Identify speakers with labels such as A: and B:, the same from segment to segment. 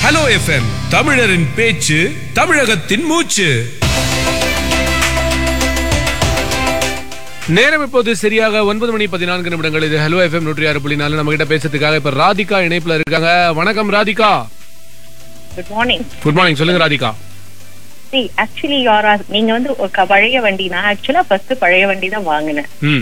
A: hello FM தமிழரின் பேச்சு தமிழகத்தின் மூச்சு நேரம் இப்போது சரியாக ஒன்பது மணி பதினான்கு நிமிடங்கள் இது ஹலோ எஃப்எம் நூற்றி ஆறு புள்ளி நாலு நம்ம கிட்ட பேசுறதுக்காக இப்ப ராதிகா இணைப்புல இருக்காங்க வணக்கம் Radhika
B: good morning
A: good morning சொல்லுங்க ராதிகா
B: சி ஆக்சுவலி யார் நீங்க வந்து ஒரு க- பழைய வண்டி நான் ஆக்சுவலா ஃபர்ஸ்ட் பழைய வண்டி தான் வாங்கினேன்
A: ம்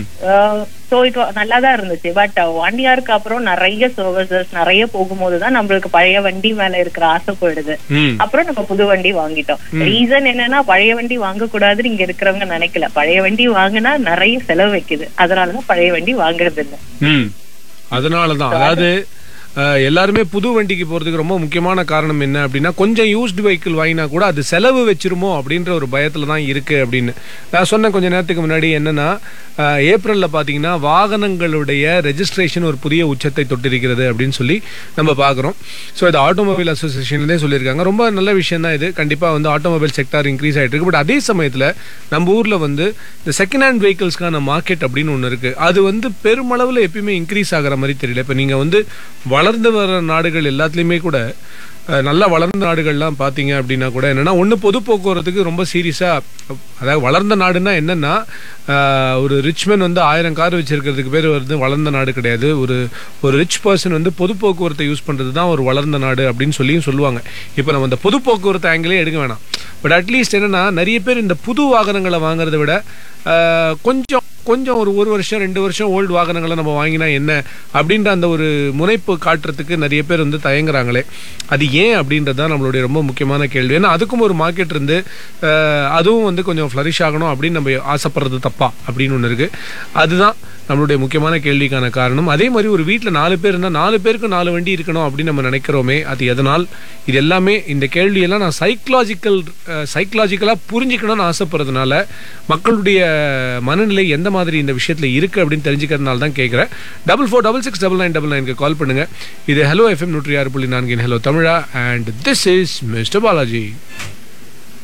B: ஸோ இட் நல்லா தான் இருந்துச்சு பட் ஒன் இயருக்கு அப்புறம் நிறைய சர்வீசஸ் நிறைய போகும்போது தான் நம்மளுக்கு பழைய வண்டி மேல இருக்கிற ஆசை போயிடுது
A: ம்
B: அப்புறம் நம்ம புது வண்டி வாங்கிட்டோம் ரீசன் என்னன்னா பழைய வண்டி வாங்க கூடாதுன்னு இங்க இருக்கிறவங்க நினைக்கல பழைய வண்டி வாங்கினா நிறைய செலவு வைக்குது அதனாலதான் பழைய வண்டி வாங்குறது இல்ல
A: ம் அதனால தான் அதாவது அஹ், எல்லாருமே புது வண்டிக்கு போறதுக்கு ரொம்ப முக்கியமான காரணம் என்ன அப்படின்னா கொஞ்சம் யூஸ்டு வெஹிக்கிள் வாங்கினா கூட அது செலவு வச்சிருமோ அப்படின்ற ஒரு பயத்துல தான் இருக்கு அப்படின்னு நான் சொன்ன கொஞ்ச நேரத்துக்கு முன்னாடி என்னன்னா அஹ், ஏப்ரல்ல பாத்தீங்கன்னா வாகனங்களுடைய ரெஜிஸ்ட்ரேஷன் ஒரு புதிய உச்சத்தை தொட்டிருக்கிறது அப்படின்னு சொல்லி நம்ம பார்க்குறோம் ஸோ இது ஆட்டோமொபைல் அசோசியேஷன்லேயே சொல்லியிருக்காங்க ரொம்ப நல்ல விஷயம் தான் இது கண்டிப்பாக வந்து ஆட்டோமொபைல் செக்டார் இன்க்ரீஸ் ஆகிட்டு இருக்கு பட் அதே சமயத்தில் நம்ம ஊரில் வந்து இந்த செகண்ட் ஹேண்ட் வெஹிக்கிள்ஸ்க்கான மார்க்கெட் அப்படின்னு ஒன்று இருக்குது அது வந்து பெருமளவில் எப்பயுமே இன்க்ரீஸ் ஆகிற மாதிரி தெரியல இப்போ நீங்கள் வந்து வளர்ந்து வர நாடுகள் எல்லாத்துலேயுமே கூட அஹ், நல்லா வளர்ந்த நாடுகள்லாம் பார்த்தீங்க அப்படின்னா கூட என்னன்னா ஒன்று பொது போக்குவரத்துக்கு ரொம்ப சீரியஸாக அதாவது வளர்ந்த நாடுன்னா என்னன்னா அஹ், ஒரு ரிச்மேன் வந்து ஆயிரம் கார் வச்சிருக்கிறதுக்கு பேர் வந்து வளர்ந்த நாடு கிடையாது ஒரு ஒரு ரிச் பர்சன் வந்து பொது போக்குவரத்தை யூஸ் பண்ணுறது தான் ஒரு வளர்ந்த நாடு அப்படின்னு சொல்லியும் சொல்லுவாங்க இப்போ நம்ம இந்த பொது போக்குவரத்து ஆங்கிலே எடுக்க வேணாம் பட் அட்லீஸ்ட் என்னன்னா நிறைய பேர் இந்த புது வாகனங்களை வாங்குறதை விட அஹ், கொஞ்சம் கொஞ்சம் ஒரு ஒரு வருஷம் ரெண்டு வருஷம் ஓல்டு வாகனங்களை நம்ம வாங்கினா என்ன அப்படின்ற அந்த ஒரு முனைப்பு காட்டுறதுக்கு நிறைய பேர் வந்து தயங்குறாங்களே அது ஏன் அப்படின்றது தான் நம்மளுடைய ரொம்ப முக்கியமான கேள்வி ஏன்னா அதுக்கும் ஒரு மார்க்கெட் இருந்து அஹ், அதுவும் வந்து கொஞ்சம் ஃப்ளரிஷ் ஆகணும் அப்படின்னு நம்ம ஆசைப்படுறது தப்பா அப்படின்னு ஒன்று இருக்கு அதுதான் நம்மளுடைய முக்கியமான கேள்விக்கான காரணம் அதே மாதிரி ஒரு வீட்டில் நாலு பேர் இருந்தால் நாலு பேருக்கு நாலு வண்டி இருக்கணும் அப்படின்னு நம்ம நினைக்கிறோமே அது எதனால் இது எல்லாமே இந்த கேள்வியெல்லாம் நான் சைக்கலாஜிக்கல் சைக்கலாஜிக்கலாக புரிஞ்சுக்கணும்னு ஆசைப்படுறதுனால மக்களுடைய மனநிலை எந்த மாதிரி இந்த விஷயத்தில் இருக்குது அப்படின்னு தெரிஞ்சுக்கிறதுனால தான் கேட்குறேன் double four double six double nine double நைனுக்கு கால் பண்ணுங்கள் இது ஹலோ எஃப்எம் நூற்றி ஆறு புள்ளி நான்கின் ஹலோ தமிழா and this is mister Balaji